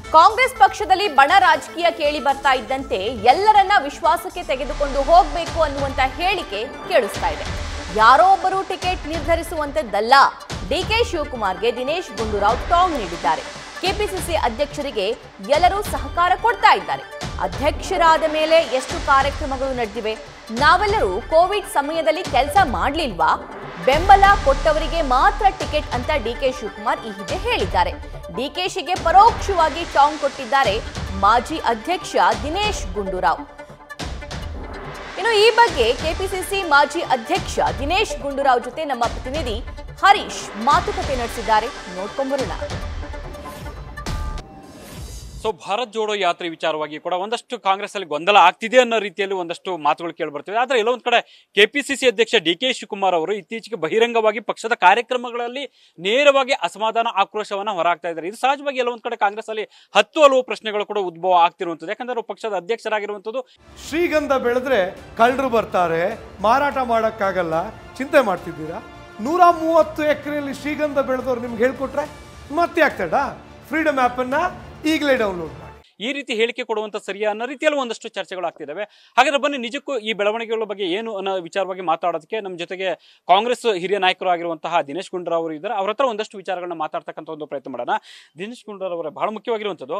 ಕಾಂಗ್ರೆಸ್ ಪಕ್ಷದಲ್ಲಿ ಬಣ ರಾಜಕೀಯ ಕೇಳಿ ಬರ್ತಾ ಇದ್ದಂತೆ ಎಲ್ಲರನ್ನ ವಿಶ್ವಾಸಕ್ಕೆ ತೆಗೆದುಕೊಂಡು ಹೋಗ್ಬೇಕು ಅನ್ನುವಂತ ಹೇಳಿಕೆ ಕೇಳಿಸ್ತಾ ಇದೆ ಯಾರೋ ಒಬ್ಬರು ಟಿಕೆಟ್ ನಿರ್ಧರಿಸುವಂತದ್ದಲ್ಲ ಡಿಕೆ ಶಿವಕುಮಾರ್ಗೆ ದಿನೇಶ್ ಗುಂಡೂರಾವ್ ಟಾಂಗ್ ನೀಡಿದ್ದಾರೆ ಕೆಪಿಸಿಸಿ ಅಧ್ಯಕ್ಷರಿಗೆ ಎಲ್ಲರೂ ಸಹಕಾರ ಕೊಡ್ತಾ ಇದ್ದಾರೆ ಅಧ್ಯಕ್ಷರಾದ ಮೇಲೆ ಎಷ್ಟು ಕಾರ್ಯಕ್ರಮಗಳು ನಡೆದಿವೆ ನಾವೆಲ್ಲರೂ ಕೋವಿಡ್ ಸಮಯದಲ್ಲಿ ಕೆಲಸ ಮಾಡ್ಲಿಲ್ವಾ ಬೆಂಬಲ ಕೊಟ್ಟವರಿಗೆ ಮಾತ್ರ ಟಿಕೆಟ್ ಅಂತ ಡಿಕೆ ಶಿವಕುಮಾರ್ ಈ ಹಿಂದೆ ಹೇಳಿದ್ದಾರೆ ಡಿಕೆಶಿಗೆ ಪರೋಕ್ಷವಾಗಿ ಟಾಂಗ್ ಕೊಟ್ಟಿದ್ದಾರೆ ಮಾಜಿ ಅಧ್ಯಕ್ಷ ದಿನೇಶ್ ಗುಂಡೂರಾವ್ ಇನ್ನು ಈ ಬಗ್ಗೆ ಕೆಪಿಸಿಸಿ ಮಾಜಿ ಅಧ್ಯಕ್ಷ ದಿನೇಶ್ ಗುಂಡೂರಾವ್ ಜೊತೆ ನಮ್ಮ ಪ್ರತಿನಿಧಿ ಹರೀಶ್ ಮಾತುಕತೆ ನಡೆಸಿದ್ದಾರೆ ನೋಡ್ಕೊಂಬರೋಣ ಸೊ ಭಾರತ್ ಜೋಡೋ ಯಾತ್ರೆ ವಿಚಾರವಾಗಿ ಕೂಡ ಒಂದಷ್ಟು ಕಾಂಗ್ರೆಸ್ ಅಲ್ಲಿ ಗೊಂದಲ ಆಗ್ತಿದೆ ಅನ್ನೋ ರೀತಿಯಲ್ಲಿ ಒಂದಷ್ಟು ಮಾತುಗಳು ಕೇಳಿ ಬರ್ತಿವೆ ಆದ್ರೆ ಎಲ್ಲೊಂದ್ ಕಡೆ ಕೆಪಿಸಿಸಿ ಅಧ್ಯಕ್ಷ ಡಿ ಕೆ ಶಿವಕುಮಾರ್ ಅವರು ಇತ್ತೀಚೆಗೆ ಬಹಿರಂಗವಾಗಿ ಪಕ್ಷದ ಕಾರ್ಯಕ್ರಮಗಳಲ್ಲಿ ನೇರವಾಗಿ ಅಸಮಾಧಾನ ಆಕ್ರೋಶವನ್ನ ಹೊರಹಾಕ್ತಾ ಇದ್ದಾರೆ ಇದು ಸಹಜವಾಗಿ ಎಲ್ಲೊಂದ್ ಕಡೆ ಕಾಂಗ್ರೆಸ್ ಅಲ್ಲಿ ಹತ್ತು ಹಲವು ಪ್ರಶ್ನೆಗಳು ಕೂಡ ಉದ್ಭವ ಆಗ್ತಿರುವಂತದ್ದು ಯಾಕಂದ್ರೆ ಅವರು ಪಕ್ಷದ ಅಧ್ಯಕ್ಷರಾಗಿರುವಂತದ್ದು ಶ್ರೀಗಂಧ ಬೆಳೆದ್ರೆ ಕಳ್ಳರು ಬರ್ತಾರೆ ಮಾರಾಟ ಮಾಡೋಕ್ಕಾಗಲ್ಲ ಚಿಂತೆ ಮಾಡ್ತಿದ್ದೀರಾ ನೂರ ಮೂವತ್ತು ಎಕರೆಯಲ್ಲಿ ಶ್ರೀಗಂಧ ಬೆಳೆದವ್ರು ನಿಮ್ಗೆ ಹೇಳ್ಕೊಟ್ರೆ ಮತ್ತೆ ಆಗ್ತಡ ಫ್ರೀಡಮ್ ಆ್ಯಪನ್ನು ಈಗಲೇ ಡೌನ್ಲೋಡ್ ಮಾಡಿ ಈ ರೀತಿ ಹೇಳಿಕೆ ಕೊಡುವಂತ ಸರಿಯಾ ಅನ್ನೋ ರೀತಿಯಲ್ಲಿ ಒಂದಷ್ಟು ಚರ್ಚೆಗಳು ಆಗ್ತಿದ್ದಾವೆ ಹಾಗಾದ್ರೆ ಬನ್ನಿ ನಿಜಕ್ಕೂ ಈ ಬೆಳವಣಿಗೆಗಳ ಬಗ್ಗೆ ಏನು ಅನ್ನೋ ವಿಚಾರವಾಗಿ ಮಾತಾಡೋದಕ್ಕೆ ನಮ್ಮ ಜೊತೆಗೆ ಕಾಂಗ್ರೆಸ್ ಹಿರಿಯ ನಾಯಕರು ಆಗಿರುವಂತಹ ದಿನೇಶ್ ಗುಂಡೂರಾವ್ ಅವರು ಇದ್ದಾರೆ ಅವ್ರ ಹತ್ರ ಒಂದಷ್ಟು ವಿಚಾರಗಳನ್ನ ಮಾತಾಡ್ತಕ್ಕಂಥ ಒಂದು ಪ್ರಯತ್ನ ಮಾಡೋಣ ದಿನೇಶ್ ಗುಂಡೂರಾವ್ ಅವರ ಬಹಳ ಮುಖ್ಯವಾಗಿರುವಂಥದ್ದು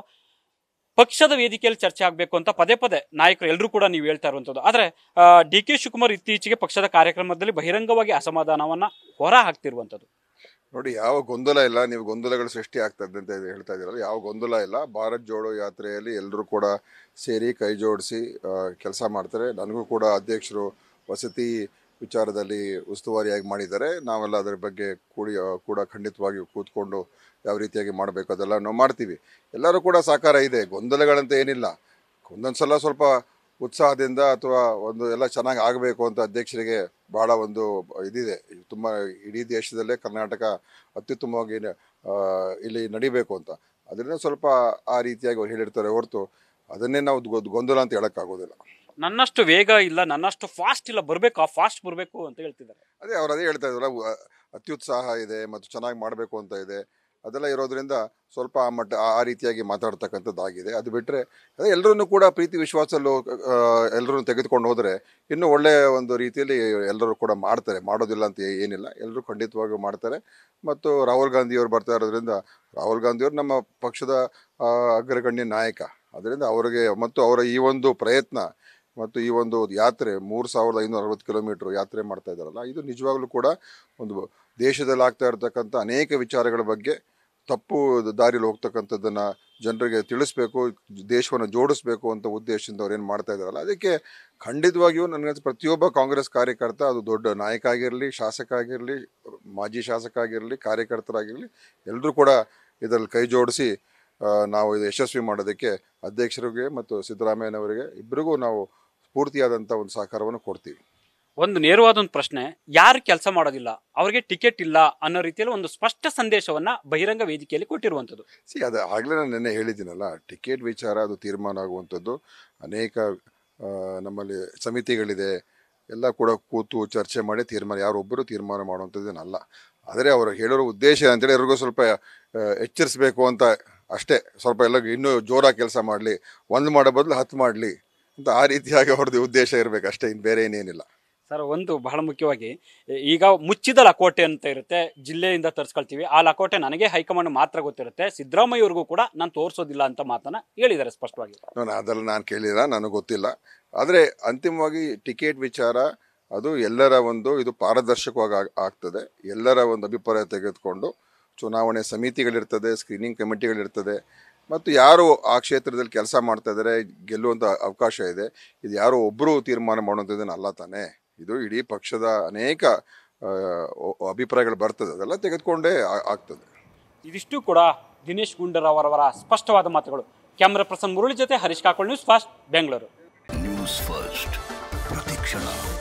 ಪಕ್ಷದ ವೇದಿಕೆಯಲ್ಲಿ ಚರ್ಚೆ ಆಗಬೇಕು ಅಂತ ಪದೇ ಪದೇ ನಾಯಕರು ಎಲ್ಲರೂ ಕೂಡ ನೀವು ಹೇಳ್ತಾ ಇರುವಂಥದ್ದು ಆದ್ರೆ ಡಿ ಕೆ ಶಿವಕುಮಾರ್ ಇತ್ತೀಚೆಗೆ ಪಕ್ಷದ ಕಾರ್ಯಕ್ರಮದಲ್ಲಿ ಬಹಿರಂಗವಾಗಿ ಅಸಮಾಧಾನವನ್ನ ಹೊರ ಹಾಕ್ತಿರುವಂಥದ್ದು ನೋಡಿ ಯಾವ ಗೊಂದಲ ಇಲ್ಲ ನೀವು ಗೊಂದಲಗಳು ಸೃಷ್ಟಿ ಆಗ್ತದೆ ಅಂತ ಹೇಳ್ತಾ ಇದ್ದೀರಲ್ಲ ಯಾವ ಗೊಂದಲ ಇಲ್ಲ ಭಾರತ್ ಜೋಡೋ ಯಾತ್ರೆಯಲ್ಲಿ ಎಲ್ಲರೂ ಕೂಡ ಸೇರಿ ಕೈ ಜೋಡಿಸಿ ಕೆಲಸ ಮಾಡ್ತಾರೆ ನನಗೂ ಕೂಡ ಅಧ್ಯಕ್ಷರು ವಸತಿ ವಿಚಾರದಲ್ಲಿ ಉಸ್ತುವಾರಿಯಾಗಿ ಮಾಡಿದ್ದಾರೆ ನಾವೆಲ್ಲ ಅದರ ಬಗ್ಗೆ ಕೂಡಿ ಆ, ಕೂಡ ಖಂಡಿತವಾಗಿ ಕೂತ್ಕೊಂಡು ಯಾವ ರೀತಿಯಾಗಿ ಮಾಡಬೇಕು ಅದೆಲ್ಲ ನಾವು ಮಾಡ್ತೀವಿ ಎಲ್ಲರೂ ಕೂಡ ಸಹಕಾರ ಇದೆ ಗೊಂದಲಗಳಂತ ಏನಿಲ್ಲ ಒಂದೊಂದು ಸಲ ಸ್ವಲ್ಪ ಉತ್ಸಾಹದಿಂದ ಅಥವಾ ಒಂದು ಎಲ್ಲ ಚೆನ್ನಾಗಿ ಆಗಬೇಕು ಅಂತ ಅಧ್ಯಕ್ಷರಿಗೆ ಬಹಳ ಒಂದು ಇದಿದೆ ತುಂಬ ಇಡೀ ದೇಶದಲ್ಲೇ ಕರ್ನಾಟಕ ಅತ್ಯುತ್ತಮವಾಗಿ ಆ, ಇಲ್ಲಿ ನಡಿಬೇಕು ಅಂತ ಅದರಿಂದ ಸ್ವಲ್ಪ ಆ ರೀತಿಯಾಗಿ ಅವ್ರು ಹೇಳಿರ್ತಾರೆ ಹೊರತು ಅದನ್ನೇ ನಾವು ಗೊ- ಗೊಂದಲ ಅಂತ ಹೇಳೋಕ್ಕಾಗೋದಿಲ್ಲ ನನ್ನಷ್ಟು ವೇಗ ಇಲ್ಲ ನನ್ನಷ್ಟು ಫಾಸ್ಟ್ ಇಲ್ಲ ಬರಬೇಕು ಆ ಫಾಸ್ಟ್ ಬರಬೇಕು ಅಂತ ಹೇಳ್ತಿದ್ದಾರೆ ಅದೇ ಅವ್ರು ಅದೇ ಹೇಳ್ತಾ ಇದ್ರಲ್ಲ ಉ- ಅತ್ಯುತ್ಸಾಹ ಇದೆ ಮತ್ತು ಚೆನ್ನಾಗಿ ಮಾಡಬೇಕು ಅಂತ ಇದೆ ಅದೆಲ್ಲ ಇರೋದ್ರಿಂದ ಸ್ವಲ್ಪ ಆ ಮಟ್ಟ ಆ- ಆ ರೀತಿಯಾಗಿ ಮಾತಾಡ್ತಕ್ಕಂಥದ್ದಾಗಿದೆ ಅದು ಬಿಟ್ಟರೆ ಅದೇ ಎಲ್ಲರನ್ನೂ ಕೂಡ ಪ್ರೀತಿ ವಿಶ್ವಾಸಲ್ಲೂ ಎಲ್ಲರೂ ತೆಗೆದುಕೊಂಡು ಹೋದರೆ ಇನ್ನೂ ಒಳ್ಳೆಯ ಒಂದು ರೀತಿಯಲ್ಲಿ ಎಲ್ಲರೂ ಕೂಡ ಮಾಡ್ತಾರೆ ಮಾಡೋದಿಲ್ಲ ಅಂತ ಏ- ಏನಿಲ್ಲ ಎಲ್ಲರೂ ಖಂಡಿತವಾಗಿಯೂ ಮಾಡ್ತಾರೆ ಮತ್ತು ರಾಹುಲ್ ಗಾಂಧಿಯವರು ಬರ್ತಾ ಇರೋದ್ರಿಂದ ರಾಹುಲ್ ಗಾಂಧಿಯವರು ನಮ್ಮ ಪಕ್ಷದ ಆ, ಅಗ್ರಗಣ್ಯ ನಾಯಕ ಅದರಿಂದ ಅವರಿಗೆ ಮತ್ತು ಅವರ ಈ ಒಂದು ಪ್ರಯತ್ನ ಮತ್ತು ಈ ಒಂದು ಯಾತ್ರೆ ಮೂರು ಸಾವಿರದ ಐನೂರ ಅರವತ್ತು ಕಿಲೋಮೀಟರ್ ಯಾತ್ರೆ ಮಾಡ್ತಾ ಇದ್ದಾರಲ್ಲ ಇದು ನಿಜವಾಗ್ಲೂ ಕೂಡ ಒಂದು ದೇಶದಲ್ಲಿ ಆಗ್ತಾ ಇರತಕ್ಕಂಥ ಅನೇಕ ವಿಚಾರಗಳ ಬಗ್ಗೆ ತಪ್ಪು ದಾರಿಯಲ್ಲಿ ಹೋಗ್ತಕ್ಕಂಥದ್ದನ್ನು ಜನರಿಗೆ ತಿಳಿಸ್ಬೇಕು ದೇಶವನ್ನು ಜೋಡಿಸ್ಬೇಕು ಅಂತ ಉದ್ದೇಶದಿಂದ ಅವ್ರು ಏನು ಮಾಡ್ತಾ ಇದ್ದಾರಲ್ಲ ಅದಕ್ಕೆ ಖಂಡಿತವಾಗಿಯೂ ನನಗೆ ಪ್ರತಿಯೊಬ್ಬ ಕಾಂಗ್ರೆಸ್ ಕಾರ್ಯಕರ್ತ ಅದು ದೊಡ್ಡ ನಾಯಕ ಆಗಿರಲಿ ಶಾಸಕ ಆಗಿರಲಿ ಮಾಜಿ ಶಾಸಕ ಆಗಿರಲಿ ಕಾರ್ಯಕರ್ತರಾಗಿರಲಿ ಎಲ್ಲರೂ ಕೂಡ ಇದರಲ್ಲಿ ಕೈ ಜೋಡಿಸಿ ಆ, ನಾವು ಇದು ಯಶಸ್ವಿ ಮಾಡೋದಕ್ಕೆ ಅಧ್ಯಕ್ಷರಿಗೆ ಮತ್ತು ಸಿದ್ದರಾಮಯ್ಯನವರಿಗೆ ಇಬ್ಬರಿಗೂ ನಾವು ಸ್ಫೂರ್ತಿಯಾದಂಥ ಒಂದು ಸಹಕಾರವನ್ನು ಕೊಡ್ತೀವಿ ಒಂದು ನೇರವಾದ ಒಂದು ಪ್ರಶ್ನೆ ಯಾರು ಕೆಲಸ ಮಾಡೋದಿಲ್ಲ ಅವರಿಗೆ ಟಿಕೆಟ್ ಇಲ್ಲ ಅನ್ನೋ ರೀತಿಯಲ್ಲಿ ಒಂದು ಸ್ಪಷ್ಟ ಸಂದೇಶವನ್ನ ಬಹಿರಂಗ ವೇದಿಕೆಯಲ್ಲಿ ಕೊಟ್ಟಿರುವಂಥದ್ದು ಸಿ ಅದು ಆಗಲೇ ನಾನು ನಿನ್ನೆ ಹೇಳಿದ್ದೀನಲ್ಲ ಟಿಕೆಟ್ ವಿಚಾರ ಅದು ತೀರ್ಮಾನ ಆಗುವಂಥದ್ದು ಅನೇಕ ಆ, ನಮ್ಮಲ್ಲಿ ಸಮಿತಿಗಳಿದೆ ಎಲ್ಲ ಕೂಡ ಕೂತು ಚರ್ಚೆ ಮಾಡಿ ತೀರ್ಮಾನ ಯಾರೊಬ್ಬರು ತೀರ್ಮಾನ ಮಾಡುವಂಥದ್ದೇನಲ್ಲ ಆದರೆ ಅವರು ಹೇಳಿರೋ ಉದ್ದೇಶ ಅಂತೇಳಿ ಎಲ್ರಿಗೂ ಸ್ವಲ್ಪ ಆ, ಎಚ್ಚರಿಸ್ಬೇಕು ಅಂತ ಅಷ್ಟೇ ಸ್ವಲ್ಪ ಎಲ್ಲ ಇನ್ನೂ ಜೋರಾಗಿ ಕೆಲಸ ಮಾಡಲಿ ಒಂದು ಮಾಡೋ ಬದಲು ಹತ್ತು ಮಾಡಲಿ ಅಂತ ಆ ರೀತಿಯಾಗಿ ಅವ್ರದ್ದು ಉದ್ದೇಶ ಇರಬೇಕು ಅಷ್ಟೇ ಇನ್ನು ಬೇರೆ ಏನೇನಿಲ್ಲ ಸರ್ ಒಂದು ಬಹಳ ಮುಖ್ಯವಾಗಿ ಈಗ ಮುಚ್ಚಿದ ಲಕೋಟೆ ಅಂತ ಇರುತ್ತೆ ಜಿಲ್ಲೆಯಿಂದ ತರಿಸ್ಕೊಳ್ತೀವಿ ಆ ಲಕೋಟೆ ನನಗೆ ಹೈಕಮಾಂಡ್ ಮಾತ್ರ ಗೊತ್ತಿರುತ್ತೆ ಸಿದ್ದರಾಮಯ್ಯವ್ರಿಗೂ ಕೂಡ ನಾನು ತೋರಿಸೋದಿಲ್ಲ ಅಂತ ಮಾತನ್ನ ಹೇಳಿದ್ದಾರೆ ಸ್ಪಷ್ಟವಾಗಿ ನಾನು ಅದೆಲ್ಲ ನಾನು ಕೇಳಿಲ್ಲ ನನಗೆ ಗೊತ್ತಿಲ್ಲ ಆದರೆ ಅಂತಿಮವಾಗಿ ಟಿಕೆಟ್ ವಿಚಾರ ಅದು ಎಲ್ಲರ ಒಂದು ಇದು ಪಾರದರ್ಶಕವಾಗಿ ಆಗ್- ಆಗ್ತದೆ ಎಲ್ಲರ ಒಂದು ಅಭಿಪ್ರಾಯ ತೆಗೆದುಕೊಂಡು ಚುನಾವಣೆ ಸಮಿತಿಗಳಿರ್ತದೆ ಸ್ಕ್ರೀನಿಂಗ್ ಕಮಿಟಿಗಳಿರ್ತದೆ ಮತ್ತು ಯಾರು ಆ ಕ್ಷೇತ್ರದಲ್ಲಿ ಕೆಲಸ ಮಾಡ್ತಾ ಇದ್ದಾರೆ ಗೆಲ್ಲುವಂಥ ಅವಕಾಶ ಇದೆ ಇದು ಯಾರೋ ಒಬ್ಬರು ತೀರ್ಮಾನ ಮಾಡುವಂಥದ್ದೇನಲ್ಲ ತಾನೇ ಇದು ಇಡೀ ಪಕ್ಷದ ಅನೇಕ ಆ, ಒ- ಅಭಿಪ್ರಾಯಗಳು ಬರ್ತದೆ ಅದೆಲ್ಲ ತೆಗೆದುಕೊಂಡೇ ಆ- ಆಗ್ತದೆ ಇದಿಷ್ಟು ಕೂಡ ದಿನೇಶ್ ಗುಂಡೂರಾವ್ ಅವರ ಸ್ಪಷ್ಟವಾದ ಮಾತುಗಳು ಕ್ಯಾಮ್ರಾ ಪರ್ಸನ್ ಮುರಳಿ ಜೊತೆ Harish Kakol news fast Bengaluru news first ಪ್ರತಿಕ್ಷಣ